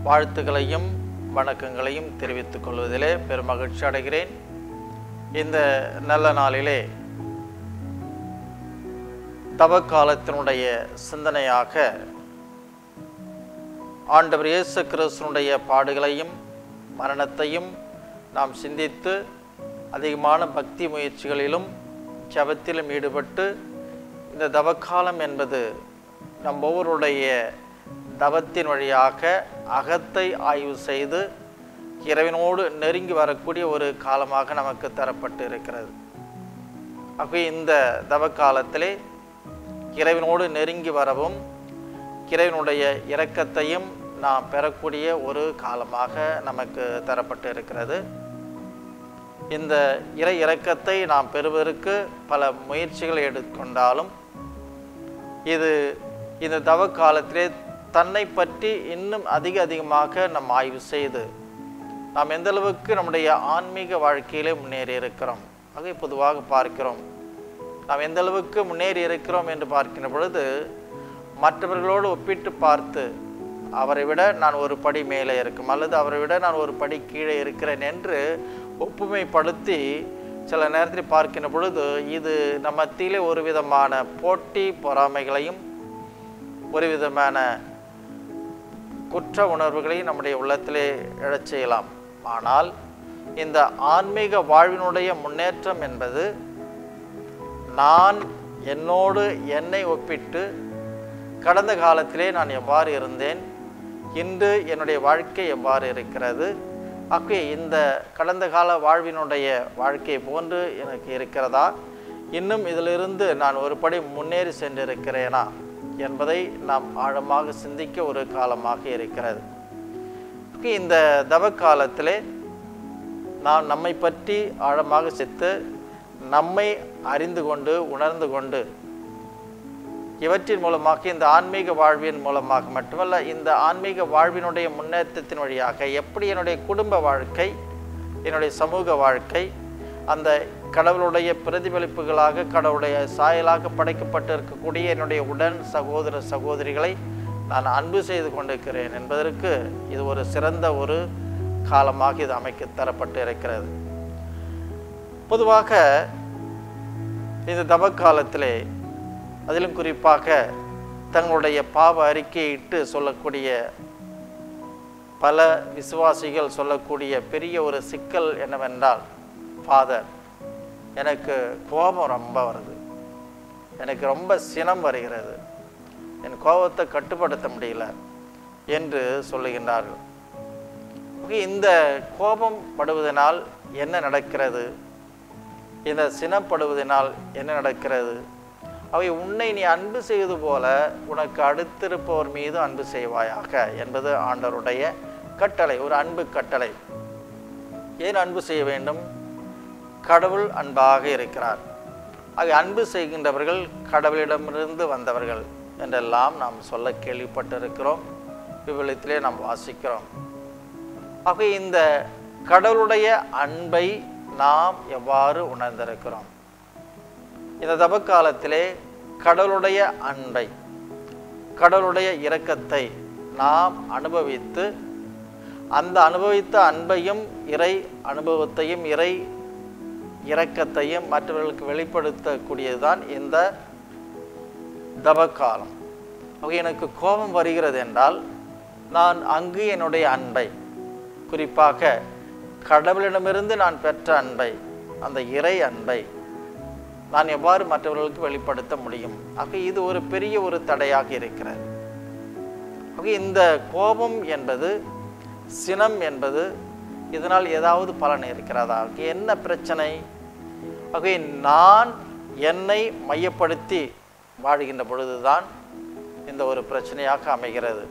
வாழ்த்துக்களையும் வணக்கங்களையும் தெரிவித்துக் கொள்வதிலே பெருமகிழ்ச்சி அடைகிறேன் இந்த நல்ல நாளிலே தவக்காலத்தினுடைய சிந்தனையாக ஆண்டவர் இயேசு கிறிஸ்துனுடைய பாடுகளையும் மரணத்தையும் நாம் சிந்தித்து அதிகமான பக்தி முயற்சிகளிலும் ஜபத்திலும் ஈடுபட்டு இந்த தவக்காலம் என்பது நம் ஒவ்வொருடைய தவத்தின் வழியாக அகத்தை ஆய்வு செய்து இறைவனோடு நெருங்கி வரக்கூடிய ஒரு காலமாக நமக்கு தரப்பட்டு இருக்கிறது ஆகவே இந்த தவக்காலத்திலே இறைவனோடு நெருங்கி வரவும் இறைவனுடைய இரக்கத்தையும் நாம் பெறக்கூடிய ஒரு காலமாக நமக்கு தரப்பட்டு இருக்கிறது இந்த இறை இரக்கத்தை நாம் பெறுவதற்கு பல முயற்சிகளை எடுத்துக்கொண்டாலும் இது இந்த தவ காலத்திலே தன்னை பற்றி இன்னும் அதிக அதிகமாக நாம் ஆய்வு செய்து நாம் எந்த அளவுக்கு நம்முடைய ஆன்மீக வாழ்க்கையிலே முன்னேறி இருக்கிறோம் அதை பொதுவாக பார்க்கிறோம் நாம் எந்த அளவுக்கு முன்னேறி இருக்கிறோம் என்று பார்க்கின்ற பொழுது மற்றவர்களோடு ஒப்பிட்டு பார்த்து அவரை விட நான் ஒரு படி மேலே இருக்கும் அல்லது அவரை விட நான் ஒரு படி கீழே இருக்கிறேன் என்று ஒப்புமைப்படுத்தி சில நேரத்தில் பார்க்கின்ற பொழுது இது நம்ம மத்தியிலே ஒரு விதமான போட்டி பொறாமைகளையும் ஒரு விதமான குற்ற உணர்வுகளையும் நம்முடைய உள்ளத்திலே எழச் செய்யலாம் ஆனால் இந்த ஆன்மீக வாழ்வினுடைய முன்னேற்றம் என்பது நான் என்னோடு என்னை ஒப்பிட்டு கடந்த காலத்திலே நான் எவ்வாறு இருந்தேன் இன்று என்னுடைய வாழ்க்கை எவ்வாறு இருக்கிறது ஆகவே இந்த கடந்த கால வாழ்வினுடைய வாழ்க்கை போன்று எனக்கு இருக்கிறதா இன்னும் இதிலிருந்து நான் ஒரு படி முன்னேறி சென்றிருக்கிறேனா என்பதை நாம் ஆழமாக சிந்திக்க ஒரு காலமாக இருக்கிறது இந்த தவ காலத்திலே நாம் நம்மை பற்றி ஆழமாக சித்து நம்மை அறிந்து கொண்டு உணர்ந்து கொண்டு இவற்றின் மூலமாக இந்த ஆன்மீக வாழ்வின் மூலமாக மட்டுமல்ல இந்த ஆன்மீக வாழ்வினுடைய முன்னேற்றத்தின் வழியாக எப்படி என்னுடைய குடும்ப வாழ்க்கை என்னுடைய சமூக வாழ்க்கை அந்த கடவுளுடைய பிரதிபலிப்புகளாக கடவுளுடைய சாயலாக படைக்கப்பட்டு இருக்கக்கூடிய என்னுடைய உடன் சகோதர சகோதரிகளை நான் அன்பு செய்து கொண்டிருக்கிறேன் என்பதற்கு இது ஒரு சிறந்த ஒரு காலமாக இது அமைக்க தரப்பட்டு இருக்கிறது பொதுவாக இந்த தவ காலத்திலே அதிலும் குறிப்பாக தங்களுடைய பாவ அறிக்கையிட்டு சொல்லக்கூடிய பல விசுவாசிகள் சொல்லக்கூடிய பெரிய ஒரு சிக்கல் என்னவென்றால் ஃபாதர் எனக்கு கோபம் ரொம்ப வருது எனக்கு ரொம்ப சினம் வருகிறது என் கோபத்தை கட்டுப்படுத்த முடியல என்று சொல்லுகின்றார்கள் இந்த கோபம் படுவதனால் என்ன நடக்கிறது இந்த சினப்படுவதனால் என்ன நடக்கிறது அவை உன்னை நீ அன்பு செய்வது போல உனக்கு அடுத்திருப்பவர் மீது அன்பு செய்வாயாக என்பது ஆண்டவருடைய கட்டளை ஒரு அன்பு கட்டளை ஏன் அன்பு செய்ய வேண்டும் கடவுள் அன்பாக இருக்கிறார் ஆக அன்பு செய்கின்றவர்கள் கடவுளிடமிருந்து வந்தவர்கள் என்றெல்லாம் நாம் சொல்ல கேள்விப்பட்டிருக்கிறோம் விவலத்திலே நாம் வாசிக்கிறோம் ஆக இந்த கடவுளுடைய அன்பை நாம் எவ்வாறு உணர்ந்திருக்கிறோம் இந்த தபக்காலத்திலே கடவுளுடைய அன்பை கடவுளுடைய இரக்கத்தை நாம் அனுபவித்து அந்த அனுபவித்த அன்பையும் இறை அனுபவத்தையும் இறை இரக்கத்தையும் மற்றவர்களுக்கு வெளிப்படுத்தக்கூடியதுதான் இந்த தபக்காலம் ஆக எனக்கு கோபம் வருகிறது என்றால் நான் அங்கு என்னுடைய அன்பை குறிப்பாக கடவுளிடமிருந்து நான் பெற்ற அன்பை அந்த இறை அன்பை நான் எவ்வாறு மற்றவர்களுக்கு வெளிப்படுத்த முடியும் ஆக இது ஒரு பெரிய ஒரு தடையாக இருக்கிறது ஆக இந்த கோபம் என்பது சினம் என்பது இதனால் ஏதாவது பலன் இருக்கிறதா என்ன பிரச்சனை ஆகவே நான் என்னை மையப்படுத்தி வாழ்கின்ற பொழுதுதான் இந்த ஒரு பிரச்சனையாக அமைகிறது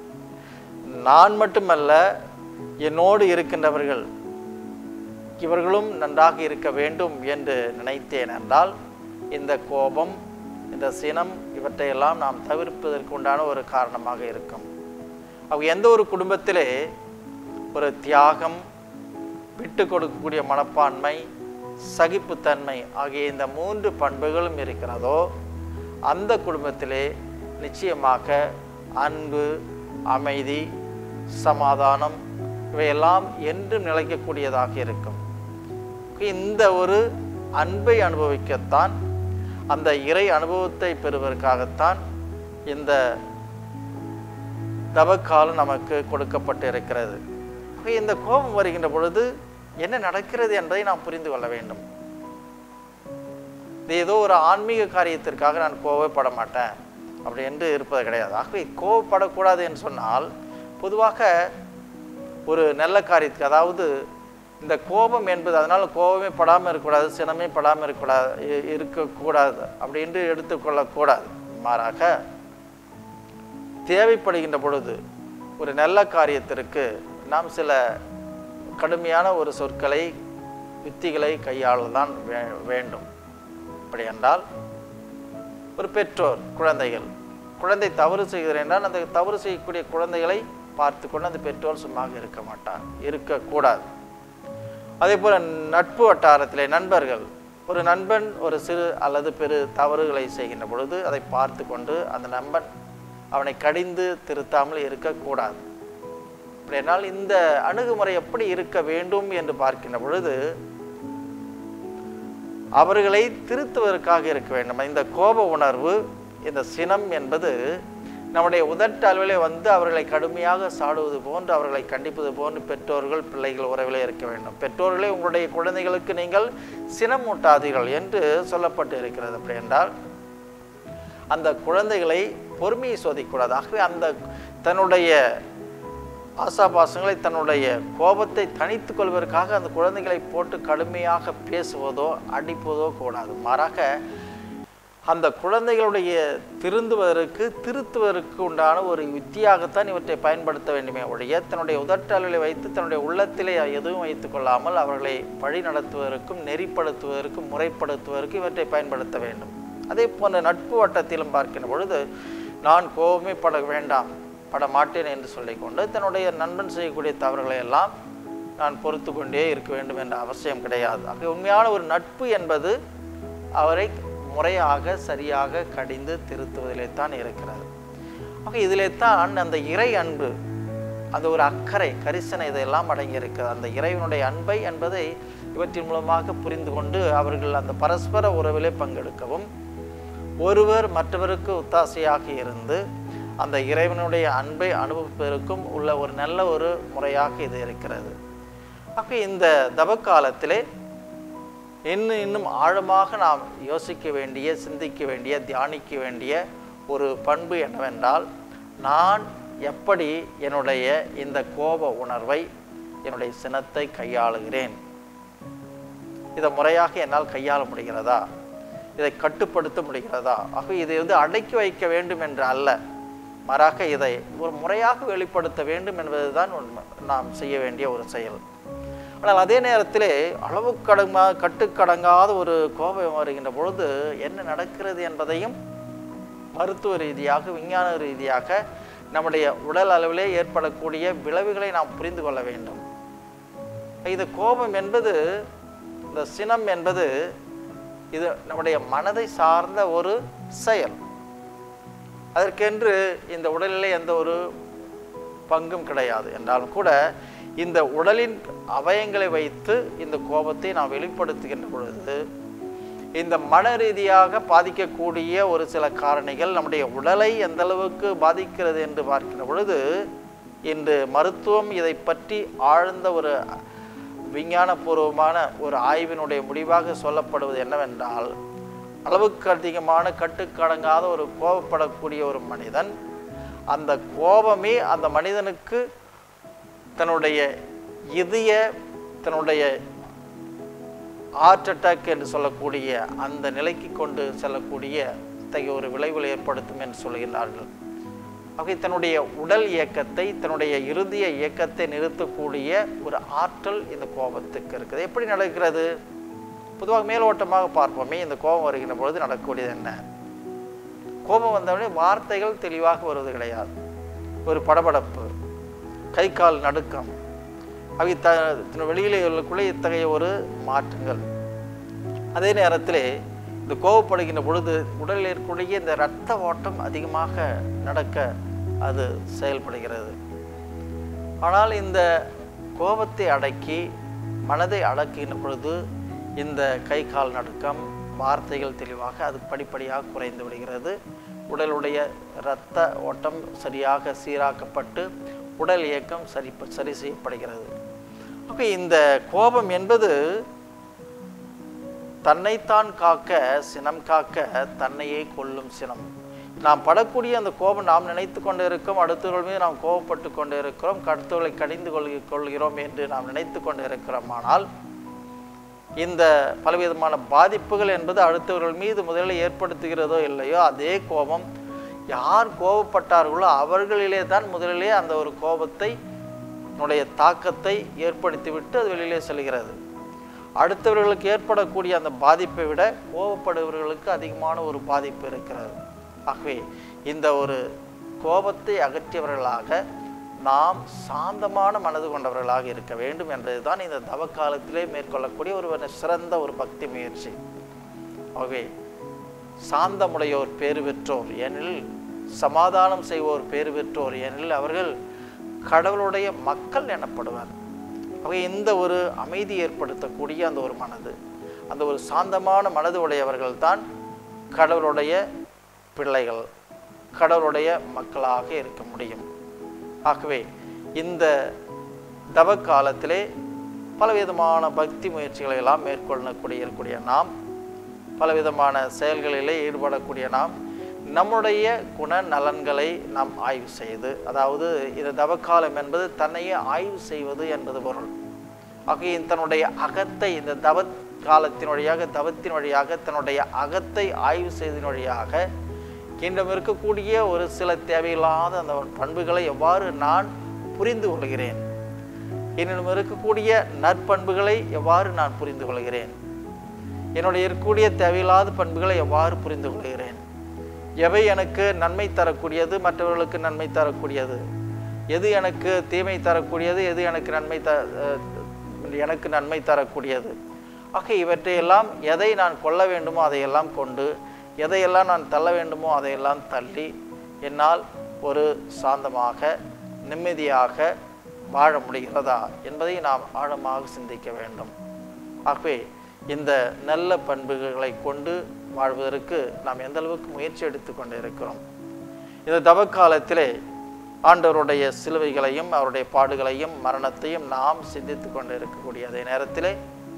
நான் மட்டுமல்ல என்னோடு இருக்கின்றவர்கள் இவர்களும் நன்றாக இருக்க வேண்டும் என்று நினைத்தேன் என்றால் இந்த கோபம் இந்த சினம் இவற்றையெல்லாம் நாம் தவிர்ப்பதற்கு உண்டான ஒரு காரணமாக இருக்கும் அவங்க எந்த ஒரு குடும்பத்திலே ஒரு தியாகம் விட்டு கொடுக்கக்கூடிய மனப்பான்மை சகிப்புத்தன்மை ஆகிய இந்த மூன்று பண்புகளும் இருக்கிறதோ அந்த குடும்பத்திலே நிச்சயமாக அன்பு அமைதி சமாதானம் இவையெல்லாம் என்றும் நிலைக்கக்கூடியதாக இருக்கும் இந்த ஒரு அன்பை அனுபவிக்கத்தான் அந்த இறை அனுபவத்தை பெறுவதற்காகத்தான் இந்த தவக்காலம் நமக்கு கொடுக்கப்பட்டு இருக்கிறது ஆக இந்த கோபம் வருகின்ற பொழுது என்ன நடக்கிறது என்பதை நாம் புரிந்து கொள்ள வேண்டும் இது ஏதோ ஒரு ஆன்மீக காரியத்திற்காக நான் கோவப்பட மாட்டேன் அப்படி என்று இருப்பது கிடையாது ஆகவே கோவப்படக்கூடாது என்று சொன்னால் பொதுவாக ஒரு நல்ல காரியத்துக்கு அதாவது இந்த கோபம் என்பது அதனால் கோபமே படாமல் இருக்கக்கூடாது சினமே படாமல் இருக்கக்கூடாது இ- இருக்கக்கூடாது அப்படின்ட்டு எடுத்துக்கொள்ளக்கூடாது மாறாக தேவைப்படுகின்ற பொழுது ஒரு நல்ல காரியத்திற்கு நாம் சில கடுமையான ஒரு சொற்களை யுத்திகளை கையாளதான் வே வேண்டும் அப்படி என்றால் ஒரு பெற்றோர் குழந்தைகள் குழந்தை தவறு செய்கிறார் என்றால் அந்த தவறு செய்யக்கூடிய குழந்தைகளை பார்த்து கொண்டு அந்த பெற்றோர் சும்மாக இருக்க மாட்டார் இருக்கக்கூடாது அதே போல் நட்பு வட்டாரத்திலே நண்பர்கள் ஒரு நண்பன் ஒரு சிறு அல்லது பெரு தவறுகளை செய்கின்ற பொழுது அதை பார்த்து கொண்டு அந்த நண்பன் அவனை கடிந்து திருத்தாமல் இருக்கக்கூடாது அப்படியானால் இந்த அணுகுமுறை எப்படி இருக்க வேண்டும் என்று பார்க்கின்ற பொழுது அவர்களை திருத்துவதற்காக இருக்க வேண்டும் இந்த கோப உணர்வு இந்த சினம் என்பது நம்முடைய உதட்டு அளவிலே வந்து அவர்களை கடுமையாக சாடுவது போன்று அவர்களை கண்டிப்பது போன்று பெற்றோர்கள் பிள்ளைகள் உறவிலே இருக்க வேண்டும் பெற்றோர்களே உங்களுடைய குழந்தைகளுக்கு நீங்கள் சினமூட்டாதீர்கள் என்று சொல்லப்பட்டு இருக்கிறது அப்படி என்றால் அந்த குழந்தைகளை பொறுமையை சோதிக்கக்கூடாது ஆகவே அந்த தன்னுடைய ஆசாபாசங்களை தன்னுடைய கோபத்தை தணித்துக் கொள்வதற்காக அந்த குழந்தைகளை போட்டு கடுமையாக பேசுவதோ அடிப்பதோ கூடாது மாறாக அந்த குழந்தைகளுடைய திருந்துவதற்கு திருத்துவதற்கு உண்டான ஒரு யுத்தியாகத்தான் இவற்றை பயன்படுத்த வேண்டுமே ஒழிய தன்னுடைய உதட்டலில் வைத்து தன்னுடைய உள்ளத்திலே எதுவும் வைத்துக் கொள்ளாமல் அவர்களை வழி நடத்துவதற்கும் நெறிப்படுத்துவதற்கும் முறைப்படுத்துவதற்கு இவற்றை பயன்படுத்த வேண்டும் அதே போன்ற நட்பு வட்டத்திலும் பார்க்கின்ற பொழுது நான் கோபமே பட வேண்டாம் பட மாட்டேன் என்று சொல்லிக்கொண்டு தன்னுடைய நண்பன் செய்யக்கூடிய தவறுகளை எல்லாம் நான் பொறுத்து கொண்டே இருக்க வேண்டும் என்ற அவசியம் கிடையாது ஆக உண்மையான ஒரு நட்பு என்பது அவரை முறையாக சரியாக கடிந்து திருத்துவதிலே தான் இருக்கிறது ஆக இதிலே தான் அந்த இறை அன்பு அந்த ஒரு அக்கறை கரிசனை இதெல்லாம் அடங்கியிருக்கிறது அந்த இறைவனுடைய அன்பை என்பதை இவற்றின் மூலமாக புரிந்து கொண்டு அவர்கள் அந்த பரஸ்பர உறவிலே பங்கெடுக்கவும் ஒருவர் மற்றவருக்கு ஒத்தாசையாக இருந்து அந்த இறைவனுடைய அன்பை அனுபவிப்பதற்கும் உள்ள ஒரு நல்ல ஒரு முறையாக இது இருக்கிறது ஆக இந்த தவக்காலத்திலே இன்னும் இன்னும் ஆழமாக நாம் யோசிக்க வேண்டிய சிந்திக்க வேண்டிய தியானிக்க வேண்டிய ஒரு பண்பு என்னவென்றால் நான் எப்படி என்னுடைய இந்த கோப உணர்வை என்னுடைய சினத்தை கையாளுகிறேன் இதை முறையாக என்னால் கையாள முடிகிறதா இதை கட்டுப்படுத்த முடிகிறதா ஆக இதை வந்து அடக்கி வைக்க வேண்டும் என்று அல்ல மாறாக இதை ஒரு முறையாக வெளிப்படுத்த வேண்டும் என்பதுதான் உண்மை நாம் செய்ய வேண்டிய ஒரு செயல் ஆனால் அதே நேரத்திலே அளவு கடங்கா கட்டுக்கடங்காத ஒரு கோபம் வருகின்ற பொழுது என்ன நடக்கிறது என்பதையும் மருத்துவ ரீதியாக விஞ்ஞான ரீதியாக நம்முடைய உடல் அளவிலே ஏற்படக்கூடிய விளைவுகளை நாம் புரிந்து கொள்ள வேண்டும் இது கோபம் என்பது இந்த சினம் என்பது இது நம்முடைய மனதை சார்ந்த ஒரு செயல் அதற்கென்று இந்த உடலிலே எந்த ஒரு பங்கும் கிடையாது என்றாலும் கூட இந்த உடலின் அவயங்களை வைத்து இந்த கோபத்தை நாம் வெளிப்படுத்துகின்ற பொழுது இந்த மன ரீதியாக பாதிக்கக்கூடிய ஒரு சில காரணிகள் நம்முடைய உடலை எந்த அளவுக்கு பாதிக்கிறது என்று பார்க்கின்ற பொழுது இன்று மருத்துவம் இதை பற்றி ஆழ்ந்த ஒரு விஞ்ஞானபூர்வமான ஒரு ஆய்வினுடைய முடிவாக சொல்லப்படுவது என்னவென்றால் அளவுக்கு அதிகமான கட்டுக்கடங்காத ஒரு கோபப்படக்கூடிய ஒரு மனிதன் அந்த கோபமே அந்த மனிதனுக்கு தன்னுடைய இதய தன்னுடைய ஹார்ட் அட்டாக் என்று சொல்லக்கூடிய அந்த நிலைக்கு கொண்டு செல்லக்கூடிய இத்தகைய ஒரு விளைவுகளை ஏற்படுத்தும் என்று சொல்கிறார்கள் ஆகவே தன்னுடைய உடல் இயக்கத்தை தன்னுடைய இறுதிய இயக்கத்தை நிறுத்தக்கூடிய ஒரு ஆற்றல் இந்த கோபத்துக்கு இருக்குது எப்படி நடக்கிறது பொதுவாக மேலோட்டமாக பார்ப்போமே இந்த கோபம் வருகின்ற பொழுது நடக்கக்கூடியது என்ன கோபம் வந்தவுடனே வார்த்தைகள் தெளிவாக வருவது கிடையாது ஒரு படபடப்பு கை கால் நடுக்கம் அவை த தன் வெளியிலே உள்ளக்குள்ளே இத்தகைய ஒரு மாற்றங்கள் அதே நேரத்திலே இந்த கோபப்படுகின்ற பொழுது உடலில் இருக்கக்கூடிய இந்த இரத்த ஓட்டம் அதிகமாக நடக்க அது செயல்படுகிறது ஆனால் இந்த கோபத்தை அடக்கி மனதை அடக்குகின்ற பொழுது இந்த கை கால் நடுக்கம் வார்த்தைகள் தெளிவாக அது படிப்படியாக குறைந்து விடுகிறது உடலுடைய இரத்த ஓட்டம் சரியாக சீராக்கப்பட்டு உடல் இயக்கம் சரி சரி செய்யப்படுகிறது அப்போ இந்த கோபம் என்பது தன்னைத்தான் காக்க சினம் காக்க தன்னையே கொல்லும் சினம் நாம் படக்கூடிய அந்த கோபம் நாம் நினைத்து கொண்டு இருக்கோம் அடுத்தவர்கள் மீது நாம் கோபப்பட்டு கொண்டு இருக்கிறோம் அடுத்தவர்களை கடிந்து கொள் கொள்கிறோம் என்று நாம் நினைத்து கொண்டு இருக்கிறோம் ஆனால் இந்த பலவிதமான பாதிப்புகள் என்பது அடுத்தவர்கள் மீது முதலில் ஏற்படுத்துகிறதோ இல்லையோ அதே கோபம் யார் கோபப்பட்டார்களோ அவர்களிலே தான் முதலிலே அந்த ஒரு கோபத்தை உடைய தாக்கத்தை ஏற்படுத்திவிட்டு அது வெளியிலே செல்கிறது அடுத்தவர்களுக்கு ஏற்படக்கூடிய அந்த பாதிப்பை விட கோபப்படுபவர்களுக்கு அதிகமான ஒரு பாதிப்பு இருக்கிறது ஆகவே இந்த ஒரு கோபத்தை அகற்றியவர்களாக நாம் சாந்தமான மனது கொண்டவர்களாக இருக்க வேண்டும் என்பதுதான் இந்த தவக்காலத்திலே மேற்கொள்ளக்கூடிய ஒரு சிறந்த ஒரு பக்தி முயற்சி ஆகவே சாந்தமுடையோர் பேறு பெற்றோர் ஏனெனில் சமாதானம் செய்வோர் பேறு பெற்றோர் ஏனெனில் அவர்கள் கடவுளுடைய மக்கள் எனப்படுவார் ஆகவே இந்த ஒரு அமைதி ஏற்படுத்தக்கூடிய அந்த ஒரு மனது அந்த ஒரு சாந்தமான மனது உடையவர்கள் தான் கடவுளுடைய பிள்ளைகள் கடவுளுடைய மக்களாக இருக்க முடியும் ஆகவே இந்த தவ காலத்திலே பலவிதமான பக்தி முயற்சிகளை எல்லாம் மேற்கொள்ளக்கூடிய இருக்கக்கூடிய நாம் பலவிதமான செயல்களிலே ஈடுபடக்கூடிய நாம் நம்முடைய குண நலன்களை நாம் ஆய்வு செய்து அதாவது இந்த தவக்காலம் என்பது தன்னையே ஆய்வு செய்வது என்பது பொருள் ஆகவே தன்னுடைய அகத்தை இந்த தவ காலத்தின் வழியாக தவத்தின் வழியாக தன்னுடைய அகத்தை ஆய்வு செய்ததின் வழியாக என்னிடம் இருக்கக்கூடிய ஒரு சில தேவையில்லாத அந்த பண்புகளை எவ்வாறு நான் புரிந்து கொள்கிறேன் என்னிடம் இருக்கக்கூடிய நற்பண்புகளை எவ்வாறு நான் புரிந்து கொள்கிறேன் என்னுடைய இருக்கக்கூடிய தேவையில்லாத பண்புகளை எவ்வாறு புரிந்து கொள்கிறேன் எவை எனக்கு நன்மை தரக்கூடியது மற்றவர்களுக்கு நன்மை தரக்கூடியது எது எனக்கு தீமை தரக்கூடியது எது எனக்கு நன்மை த அஹ் எனக்கு நன்மை தரக்கூடியது ஆக இவற்றையெல்லாம் எதை நான் கொள்ள வேண்டுமோ அதையெல்லாம் கொண்டு எதையெல்லாம் நான் தள்ள வேண்டுமோ அதையெல்லாம் தள்ளி என்னால் ஒரு சாந்தமாக நிம்மதியாக வாழ முடிகிறதா என்பதை நாம் ஆழமாக சிந்திக்க வேண்டும் ஆகவே இந்த நல்ல பண்புகளை கொண்டு வாழ்வதற்கு நாம் எந்த அளவுக்கு முயற்சி எடுத்து கொண்டு இருக்கிறோம் இந்த தவக்காலத்திலே ஆண்டவருடைய சிலுவைகளையும் அவருடைய பாடுகளையும் மரணத்தையும் நாம் சிந்தித்து கொண்டு இருக்கக்கூடிய அதே நேரத்திலே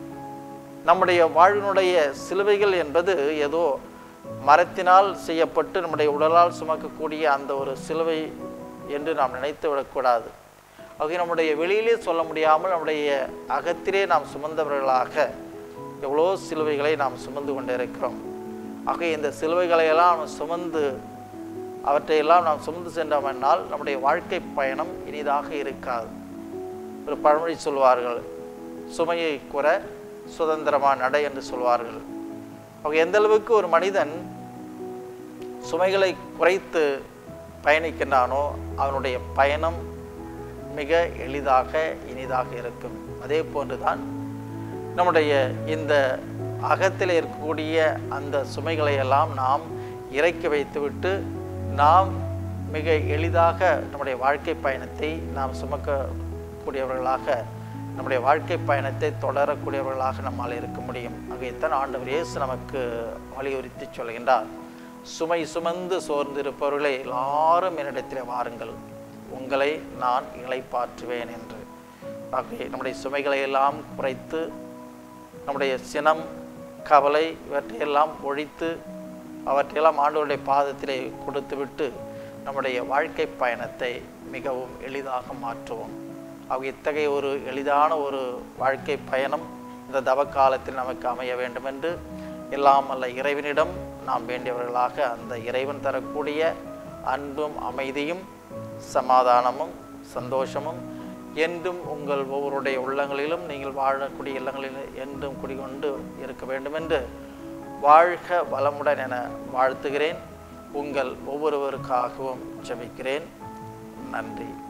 நம்முடைய வாழ்வினுடைய சிலுவைகள் என்பது ஏதோ மரத்தினால் செய்யப்பட்டு நம்முடைய உடலால் சுமக்கக்கூடிய அந்த ஒரு சிலுவை என்று நாம் நினைத்து விடக்கூடாது ஆகவே நம்முடைய வெளியிலே சொல்ல முடியாமல் நம்முடைய அகத்திலே நாம் சுமந்தவர்களாக எவ்வளோ சிலுவைகளை நாம் சுமந்து கொண்டு இருக்கிறோம் ஆக இந்த சிலுவைகளை எல்லாம் நாம் சுமந்து அவற்றையெல்லாம் நாம் சுமந்து சென்றோம் என்னால் நம்முடைய வாழ்க்கை பயணம் இனிதாக இருக்காது ஒரு பழமொழி சொல்வார்கள் சுமையை குற சுதந்திரமா நடை என்று சொல்வார்கள் அவங்க எந்த அளவுக்கு ஒரு மனிதன் சுமைகளை குறைத்து பயணிக்கின்றானோ அவனுடைய பயணம் மிக எளிதாக இனிதாக இருக்கும் அதே போன்றுதான் நம்முடைய இந்த அகத்தில் இருக்கக்கூடிய அந்த சுமைகளை எல்லாம் நாம் இறக்கி வைத்துவிட்டு நாம் மிக எளிதாக நம்முடைய வாழ்க்கை பயணத்தை நாம் சுமக்கக்கூடியவர்களாக நம்முடைய வாழ்க்கை பயணத்தை தொடரக்கூடியவர்களாக நம்மால் இருக்க முடியும் ஆகையத்தான் ஆண்டவர் இயேசு நமக்கு வலியுறுத்தி சொல்கின்றார் சுமை சுமந்து சோர்ந்திருப்பவர்களே எல்லாரும் என்னிடத்தில் வாருங்கள் உங்களை நான் இளைப்பாற்றுவேன் என்று ஆகவே நம்முடைய சுமைகளை எல்லாம் குறைத்து நம்முடைய சினம் கவலை இவற்றையெல்லாம் ஒழித்து அவற்றையெல்லாம் ஆண்டவருடைய பாதத்திலே கொடுத்துவிட்டு நம்முடைய வாழ்க்கை பயணத்தை மிகவும் எளிதாக மாற்றுவோம் ஆக இத்தகைய ஒரு எளிதான ஒரு வாழ்க்கை பயணம் இந்த தவ காலத்தில் நமக்கு அமைய வேண்டும் என்று எல்லாம் அல்ல இறைவனிடம் நாம் வேண்டியவர்களாக அந்த இறைவன் தரக்கூடிய அன்பும் அமைதியும் சமாதானமும் சந்தோஷமும் என்றும் உங்கள் ஒவ்வொருடைய உள்ளங்களிலும் நீங்கள் வாழக்கூடிய இல்லங்களில் என்றும் குடிகொண்டு இருக்க வேண்டும் என்று வாழ்க வளமுடன் என வாழ்த்துகிறேன் உங்கள் ஒவ்வொருவருக்காகவும் ஜெபிக்கிறேன் நன்றி